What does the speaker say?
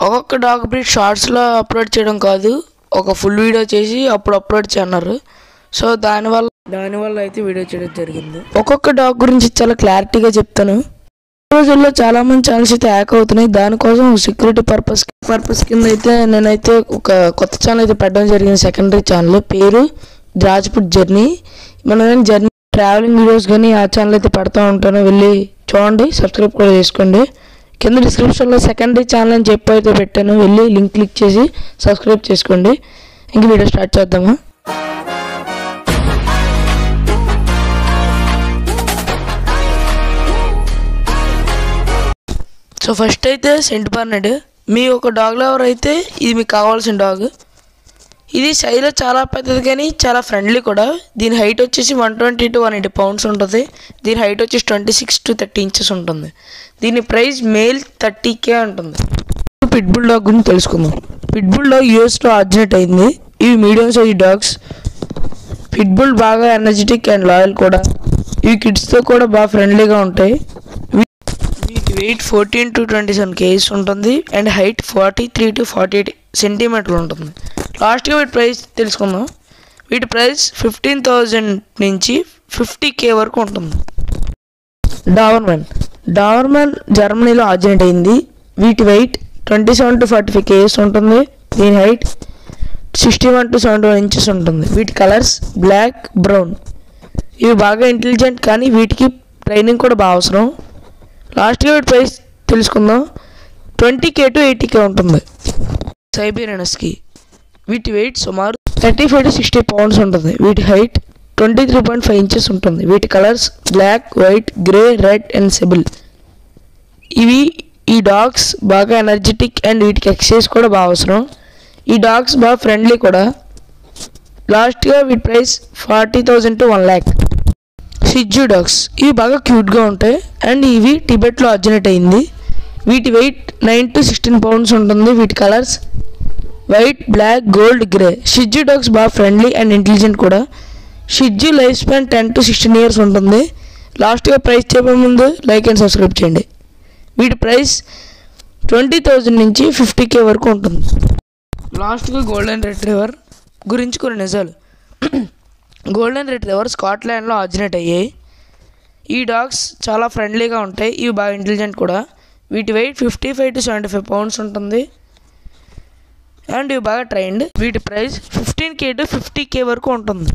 ఒక్కొక్క dog breed షార్ట్స్లో upload చేయడం కాదు ఒక ఫుల్ వీడియో చేసి అప్పుడు అప్లోడ్ చేయన్నారు సో దానివల్ల దానివల్ల అయితే వీడియో చేయడం జరిగింది ఒక్కొక్క డాగ్ గురించి చాలా క్లారిటీగా చెప్తాను ఈ రోజుల్లో చాలా మంది ఛానల్స్ అయితే హ్యాక్ అవుతున్నాయి దానికోసం సెక్యూరిటీ పర్పస్ పర్పస్ కింద అయితే నేనైతే ఒక కొత్త ఛానల్ అయితే పెట్టడం జరిగింది సెకండరీ ఛానల్ పేరు రాజ్పుట్ జర్నీ మనం జర్నీ ట్రావెలింగ్ వీడియోస్ కానీ ఆ ఛానల్ అయితే పెడతా ఉంటాను వెళ్ళి చూడండి సబ్స్క్రైబ్ కూడా చేసుకోండి కింద డిస్క్రిప్షన్లో సెకండరీ ఛానల్ అని చెప్పి అయితే పెట్టాను వెళ్ళి లింక్ క్లిక్ చేసి సబ్స్క్రైబ్ చేసుకోండి ఇంక వీడియో స్టార్ట్ చేద్దామా సో ఫస్ట్ అయితే సెంట్ బర్నెడ్ మీ ఒక డాగ్ లవర్ అయితే ఇది మీకు కావాల్సిన డాగ్ ఇది సైజులో చాలా పెద్దది కానీ చాలా ఫ్రెండ్లీ కూడా దీని హైట్ వచ్చేసి one twenty to one eighty pounds ఉంటుంది దీని హైట్ వచ్చేసి twenty six to thirty inches ఉంటుంది దీని ప్రైస్ మేల్ థర్టీ కే ఉంటుంది పిట్బుల్ డాగ్ గురించి తెలుసుకుందాం పిట్బుల్ డాగ్ యూఎస్లో ఆర్జినేట్ అయింది ఇవి మీడియం సైజ్ డాగ్స్ పిట్బుల్ బాగా ఎనర్జెటిక్ అండ్ లాయల్ కూడా ఇవి కిడ్స్తో కూడా బాగా ఫ్రెండ్లీగా ఉంటాయి వీటి weight fourteen to twenty seven kgs ఉంటుంది and height forty three to forty eight సెంటీమీటర్లు ఉంటుంది లాస్ట్గా వీటి ప్రైస్ తెలుసుకుందాం వీటి ప్రైస్ ఫిఫ్టీన్ థౌజండ్ నుంచి ఫిఫ్టీ కే వరకు ఉంటుంది డావర్మెన్ డావర్మెన్ జర్మనీలో ఆర్జినేట్ అయింది వీటి weight twenty seven to forty five kgs ఉంటుంది దీని height sixty one to seventy one inches ఉంటుంది వీటి కలర్స్ బ్లాక్ బ్రౌన్ ఇవి బాగా ఇంటెలిజెంట్ కానీ వీటికి ట్రైనింగ్ కూడా బాగా అవసరం లాస్ట్గా వీటి ప్రైస్ తెలుసుకుందాం twenty K to eighty K ఉంటుంది సైబీరియనస్కి వీటి వెయిట్ సుమారు thirty five to sixty pounds ఉంటుంది వీటి height twenty three point five inches ఉంటుంది వీటి colours black white grey red and sable ఇవి ఈ డాగ్స్ బాగా ఎనర్జెటిక్ అండ్ వీటికి ఎక్సర్సైజ్ కూడా బాగా అవసరం ఈ డాగ్స్ బాగా ఫ్రెండ్లీ కూడా లాస్ట్గా వీటి price forty thousand to one lakh షిజ్జు డాగ్స్ ఇవి బాగా క్యూట్గా ఉంటాయి అండ్ ఇవి టిబెట్లో ఆర్జినేట్ అయింది వీటి weight nine to sixteen pounds ఉంటుంది వీటి colours white black gold grey షిజ్జు డాగ్స్ బాగా ఫ్రెండ్లీ అండ్ ఇంటెలిజెంట్ కూడా షిజ్జు life span ten to sixteen years ఉంటుంది లాస్ట్గా ప్రైస్ చెప్పే ముందు లైక్ అండ్ సబ్స్క్రైబ్ చేయండి వీటి ప్రైస్ ట్వంటీ థౌజండ్ నుంచి ఫిఫ్టీ కే వరకు ఉంటుంది లాస్ట్గా గోల్డెన్ రిట్రీవర్ గురించి కొన్ని నిజాలు గోల్డెన్ రిట్రీవర్ స్కాట్లాండ్లో ఆర్జినేట్ అయ్యాయి ఈ డాగ్స్ చాలా ఫ్రెండ్లీగా ఉంటాయి ఇవి బాగా ఇంటెలిజెంట్ కూడా వీటి weight fifty five to seventy five pounds ఉంటుంది అండ్ ఇవి బాగా ట్రైన్డ్ వీటి price fifteen K to fifty K వరకు ఉంటుంది